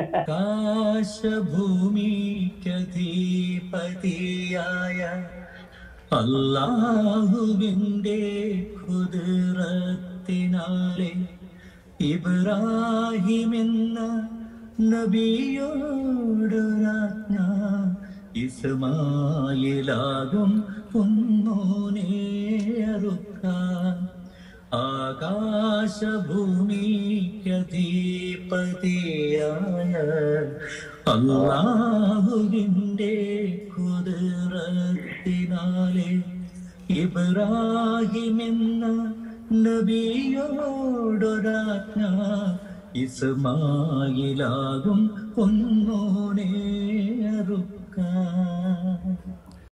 കാശഭൂമിക്കധീപതിയായ അല്ലാഹുവിൻ്റെ കുതിരത്തിനാലെ ഇബ്രാഹിമെന്ന നബിയോടൊരാജ്ഞ ഇസ്മായിലാകും പൊന്നോനെ അറുക്കാൻ ആകാശഭൂമിക്കധീപതിയായ അല്ലാഹുവിൻ്റെ കുതിരത്തിനാലെ ഇബ്രാഹിമെന്ന നബിയോടൊരാജ്ഞ ഇസ്മായിലാകും പൊന്നോനെ അറുക്കാൻ